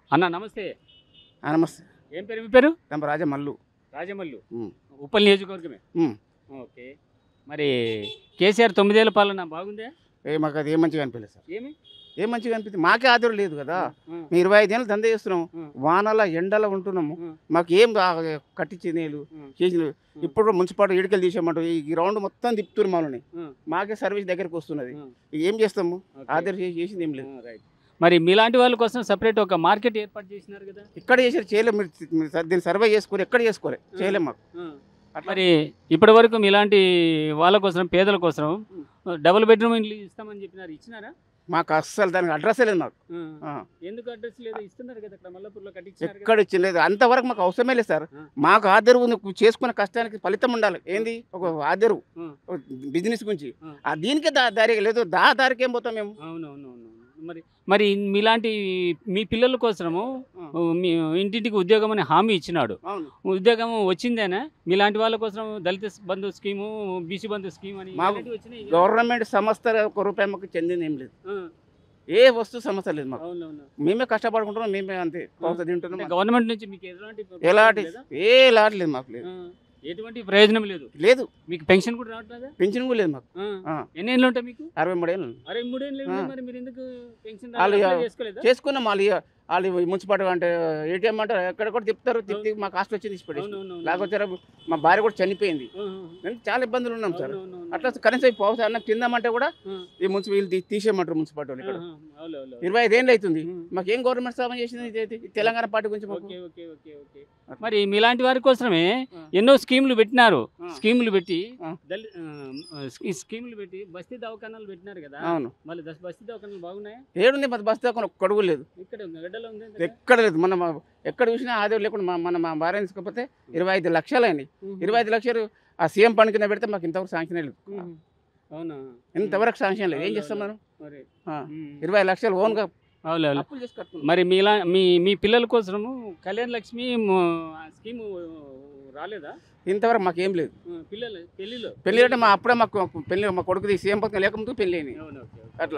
అన్న నమస్తే ఆ, నమస్తే ఏం పేరు మీ పేరు తమ రాజా మల్లు రాజమల్లు ఉమ్. ఉప్పల్ నియోజకవర్గమే ఉమ్. ఓకే మరి కేసీఆర్ తొమ్మిదేళ్ల పాలన బాగుందే ఏ మాకు అది ఏం మంచిగా అనిపించలేదు సార్ ఏమి ఏం మంచిగా అనిపిస్తుంది మాకే ఆధారం లేదు కదా ఉమ్, మేము ఇరవై ఐదు ఏళ్ళు దంద చేస్తున్నాం ఉమ్, వానల ఎండల ఉంటున్నాము ఉమ్, మాకు ఏం రా- కట్టించి నీళ్ళు ఉమ్, చేసిన ఇప్పుడు మున్సిపాలిటీ ఇడికలు తీసేయమంటారు ఈ గ్రౌండ్ మొత్తం తిప్పుతున్నారు మనల్ని ఉమ్, మాకే సర్వీస్ దగ్గరికి వస్తున్నది ఉమ్, ఇక ఏం చేస్తాము ఓకే. ఆధార్ చేసి చేసింది ఏం లేదు ఉమ్, రైట్ మరి మీలాంటి వాళ్ళ కోసం సపరేట్ ఒక మార్కెట్ ఏర్పాటు చేసినారు కదా ఇక్కడ చేసారు చేయలేము మీరు మీరు స- దీన్ని సర్వే చేసుకోరు ఎక్కడ చేసుకోలే చేయలేము మాకు ఉమ్. అట్లా మరి ఇప్పటి వరకు మీలాంటి వాళ్ళ కోసం పేదల కోసం డబుల్ బెడ్రూమ్ ఇల్లు ఇస్తామని చెప్పినారు ఇచ్చినారా మాకు అస్సలు దానికి అడ్రస్ లేదు మాకు ఉమ్. ఆ. ఎందుకు అడ్రస్ లేదు ఇస్తున్నారు కదా అక్కడ మల్లపూర్లో కట్టించినారు కదా ఎక్కడ ఇచ్చలేదు అంతవరకు మాకు అవసరమే లేదు సార్ ఆ. మాకు ఆదరు ఉంది చేసుకున్న కష్టానికి ఫలితం ఉండాలి ఏంది ఒక ఆదరు ఉమ్. బిజినెస్ గురించి ఆ. ఆ దీనికే దా దారి లేదు దా దారికి ఏం పోతాం మేము అవునవునవును మరి మరి మీలాంటి మీ పిల్లల కోసము ఆ. మీ ఇంటింటికి ఉద్యోగం అని హామీ ఇచ్చినాడు అవును ఉద్యోగం వచ్చిందేనా మీలాంటి వాళ్ళ కోసం Dalita Bandhu scheme BC Bandhu scheme అని మాకు ఇలాంటివి వచ్చినాయి కదా? గవర్నమెంట్ సంస్థ ఒక రూపాయి మాకు చెందింది ఏం లేదు ఆ, ఏ వస్తువు సమస్య లేదు మాకు అవునవును మేమే కష్టపడుకుంటున్నాం మేమే అంతే కోత అంటే తింటున్నాం గవర్నమెంట్ నుంచి మీకు ఎలాంటి ఎలాంటి లేదా? ఏ లాట్ లేదు మాకు లేదు ఆ, ఎటువంటి ప్రయోజనం లేదు లేదు మీకు పెన్షన్ కూడా రావట్లేదా పెన్షన్ కూడా లేదు మాకు ఆ, ఆ. ఎన్ని ఏళ్ళు ఉంటాయి మీకు అరవై మూడేళ్ళు అరే మూడేళ్ళు ఆ. మరి మీరు ఎందుకు పెన్షన్ వాళ్ళు అప్లై ఇక చేసుకోలేదా చేసుకున్నాం వాళ్ళు ఇక వాళ్ళు మున్సిపాలిటీ అంటే ఏటీఎం అంటే ఎక్కడ కూడా తిప్పుతారు తిప్పి మా కాస్ట్ వచ్చి తీసిపెట్టి అవునవును లేకపోతే మా భార్య కూడా చనిపోయింది కానీ చాలా ఇబ్బందులు ఉన్నాం సార్ అట్లా కనీసం ఈ పౌస అన్నం తిందామంటే కూడా ఈ మున్సి వీళ్ళు తీ- తీసేయమంటారు మున్సిపాలిటీ వాళ్ళు ఇక్కడ ఇరవై ఐదేళ్ళు అవుతుంది మాకు ఏం గవర్నమెంట్ స్థాపన చేసింది ఇది అయితే? ఈ తెలంగాణ పార్టీ గురించి మాకు ఓకే ఓకే ఓకే ఓకే మరి మీలాంటి వారి కోసమే ఆ. ఎన్నో స్కీములు పెట్టినారు ఆ. స్కీములు పెట్టి ఆ. దళి- ఆ, ఈ స్కీములు పెట్టి బస్తీ దవాఖానాలు పెట్టినారు కదా అవును మళ్ళీ దశ బస్తీ దవాఖానాలు బాగున్నాయా ఏడుంది మన బస్ దాకా ఒక్క అడుగు లేదు ఇక్కడ గడ్డలో ఉంది ఎక్కడ లేదు మన మా- ఎక్కడ చూసినా ఆదాయం లేకుండా మా- మన మా భార్య తీసుకపోతే ఇరవై ఐదు లక్షలు అయినాయి ఇరవై ఐదు లక్షలు ఆ సీఎం పని కింద పెడితే మాకు ఇంతవరకు శాంక్షన్ లేదు అవునా ఇంతవరకు శాంక్షన్ లేదు ఏం చేస్తాం మనం మరి ఆ. ఉమ్. ఇరవై ఐదు లక్షలు ఓన్గా అవును అవును. అప్పులు చేసి కట్టుకున్నాం. మరి మీలా మీ మీ పిల్లల కోసము కళ్యాణ్ లక్ష్మి మ- ఆ స్కీము రాలేదా ఇంతవరకు మాకేం లేదు ఆ, పిల్లలు పెళ్లిలో పెళ్లి అంటే మా అప్పుడే మాకు పెళ్లి మా కొడుకుది సీఎం పథకం లేకముందు పెళ్లి అయినాయి అవును ఓకే ఓకే. అట్లా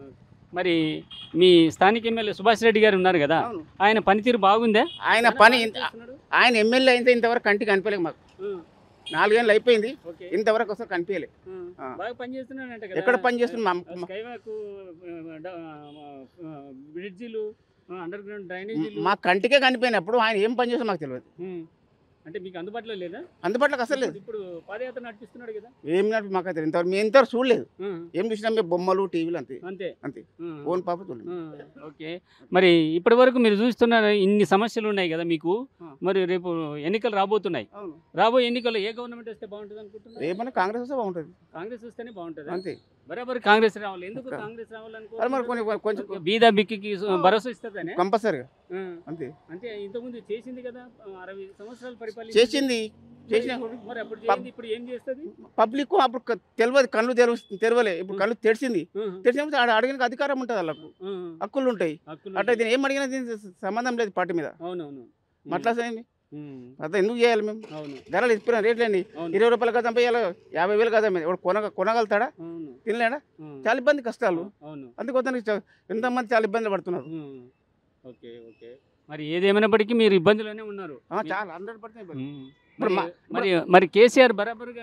మరి మీ స్థానిక ఎమ్మెల్యే సుభాష్ రెడ్డి గారు ఉన్నారు కదా అవును. ఆయన పనితీరు బాగుందా ఆయన ఆయన పని బాగా ఇంత- చేస్తున్నాడు? ఆయన ఎమ్మెల్యే అయితే ఇంతవరకు కంటికి కనిపించలేదు మాకు ఆ, నాలుగేళ్ళు అయిపోయింది ఓకే ఇంతవరకు అసలు కనిపించలే ఆ, ఆ. బాగా పని చేస్తున్నాడంట కదా ఎక్కడ పని చేస్తున్నా మా- ఆ, మా- స్కైవాక్ ఆ, డ- ఆ, బ్రిడ్జిలు ఆ, అండర్ గ్రౌండ్ డ్రైనేజీలు మా కంటికే కనిపోయినప్పుడు ఆయన ఏం పని చేస్తాడో మాకు తెలియదు ఉమ్. అంటే మీకు అందుబాటులో లేదా అందుబాటులోకి అసలు లేదు ఇప్పుడు పాదయాత్ర నడిపిస్తున్నాడు కదా ఏం నడిపి మాకు అయితే ఇంతవరకు మేము ఇంతవరకు చూడలేదు ఆ, ఏం చూసినా మేము బొమ్మలు టీవీలు అంతే అంతే అంతే ఆ, ఓన్ పాప చూడలేదు ఆ, ఓకే మరి ఇప్పటి వరకు మీరు చూస్తున్న ఇన్ని సమస్యలు ఉన్నాయి కదా మీకు ఆ. మరి రేపు ఎన్నికలు రాబోతున్నాయి అవును రాబోయే ఎన్నికల్లో ఏ గవర్నమెంట్ వస్తే బాగుంటుంది అనుకుంటున్నారు ఏమన్నా కాంగ్రెస్ వస్తే బాగుంటుంది కాంగ్రెస్ వస్తేనే బాగుంటుంది అంతే బరాబర్ కాంగ్రెస్ రావాలి ఎందుకు కా- కాంగ్రెస్ అది మరి రావాలనుకో కొన్ని కొంచెం బీద బిక్కి భరోసా ఇస్తుందనే కంపల్సరీగా ఆ, అంతే అంటే ఇంతకుముందు చేసింది కదా ఆ, అరవై సంవత్సరాలు పరిపాలన చేసింది చేసిన మరి అప్పుడు చేయండి ఇప్పుడు ఏం చేస్తుంది పబ్లిక్ అప్పుడు క- తెలియదు కళ్ళు తెరవ తెరవలే ఇప్పుడు కళ్ళు తెరిచింది తెరిచినప్పుడు ఆడ అడిగిన అధికారం ఉంటుంది వాళ్ళకు హక్కులు ఉంటాయి అట్లా దీన్ని ఏం అడిగినా దీనికి సంబంధం లేదు పార్టీ మీద అవునవును అట్లా ఏంది ఉమ్, అట్లా ఎందుకు చేయాలి మేము అవును ధరలు ఇప్పిన రేట్లేండి అవును ఇరవై రూపాయలు కదా పోయాలి యాభై వేలు కదా ఇప్పుడు కొన కొనగలుగుతాడా అవును తినలేడా ఉమ్, చాలా ఇబ్బంది కష్టాలు అవును అందుకోసం ఎంతమంది చాలా ఇబ్బందులు పడుతున్నారు ఉమ్, ఓకే ఓకే మరి ఏదేమైనప్పటికీ మీరు ఇబ్బందులోనే ఉన్నారు ఆ, చాలా హండ్రెడ్ పర్సెంట్ ఇబ్బంది ఉమ్, ఇప్పుడు మరి మా- మరి మరి కేసీఆర్ బరాబర్గా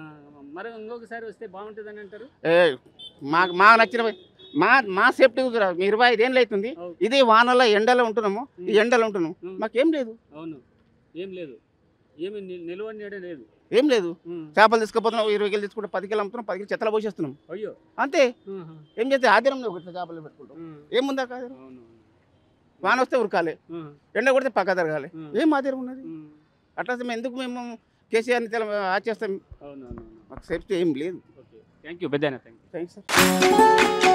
మరి ఇంకొకసారి వస్తే బాగుంటుందని అంటారు ఏ, మా మా నచ్చిన మా మా సేఫ్టీ ఇరవై ఐదేళ్ళు అవుతుంది అవును. ఇది వానలో ఎండలో ఉంటున్నాము ఈ ఎండలో ఉంటున్నాము ఉమ్, మాకేం లేదు అవును ఏం లేదు ఏమి ని- నిల్వ నీడ లేదు ఏం లేదు ఉమ్, చేపలు తీసుకుపోతున్నాం ఇరవై కిలో తీసుకుంటే పది కిలో అమ్ముతున్నాం పది కిలో చెత్తలు పోసేస్తున్నాం అయ్యో అంతే ఉహు, ఏం చేస్తే ఆధారం ఒకటి చేపలు పెట్టుకుంటాం ఉమ్, ఏముందా కాదు అవును వాన వస్తే ఉరకాలి ఉమ్, ఎండ కొడితే పక్క జరగాలి ఉమ్, ఏం ఆధారం ఉన్నది ఉమ్, అట్లా మేము ఎందుకు మేము కేసీఆర్ని తెల ఆచేస్తాం అవును అవును అవును మాకు సేఫ్టీ ఏం లేదు ఓకే థ్యాంక్ యూ పెద్ద థ్యాంక్ యూ థ్యాంక్స్ సార్